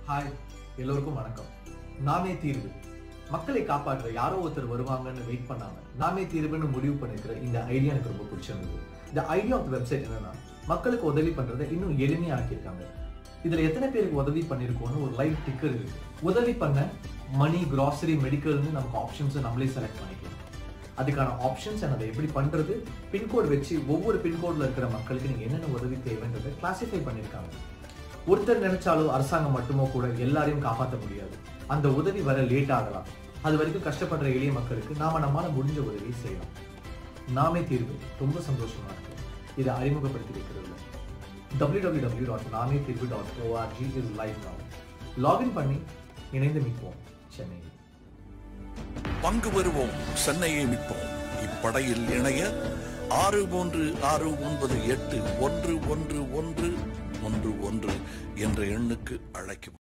hi எல்லோருக்கும் வணக்கம் நாமே தீர்வு மக்களை காப்பாற்ற யாரோ ஒருத்தர் வருவாங்கன்னு வெயிட் பண்ணாம நாமே தீர்வுன்னு முடிவு பண்ணிருக்கிற இந்த ஐடியா எனக்கு ரொம்ப பிடிச்சிருந்தது இந்த ஐடியா ஆஃப் வெப்சைட் என்னன்னா மக்களுக்கு உதவி பண்றதை இன்னும் எளிமையா ஆக்கியிருக்காங்க இதுல எத்தனை பேருக்கு உதவி பண்ணிருக்கோம்னு ஒரு லைவ் டிக்கர் இருக்கு உதவி பண்ண மணி கிராசரி மெடிக்கல்னு நமக்கு ஆப்ஷன்ஸ் நம்மளே செலக்ட் பண்ணிக்கலாம் அதுக்கான ஆப்ஷன்ஸ் and அதை எப்படி பண்றது பின்கோடு வச்சு ஒவ்வொரு பின்கோட்ல இருக்கிற மக்களுக்கு நீங்க என்னென்ன உதவி தேவைன்றதை கிளாசிஃபை பண்ணியிருக்காங்க ஒருத்தர் நினைச்சாலும் அரசாங்கம் மட்டுமோ கூட எல்லாரையும் காப்பாற்ற முடியாது அந்த உதவி வர லேட் ஆகலாம் அது வரைக்கும் கஷ்டப்படுற எளிய மக்களுக்கு நாம நம்மால முடிஞ்ச உதவியை செய்யலாம் நாமே தீர்வு ரொம்ப சந்தோஷமா இருக்கு இதை அறிமுகப்படுத்தி வைக்கிறது www.namethiru.org dot Naame Theervu dot ORG is live now login பண்ணி இணைந்து மீட்போம் சென்னையில் பங்கு பெறுவோம் சென்னையை மீட்போம் இப்படையில் இணைய ஆறு மூன்று ஆறு ஒன்பது எட்டு ஒன்று ஒன்று ஒன்று ஒன்று ஒன்று என்ற எண்ணுக்கு அழைக்கும்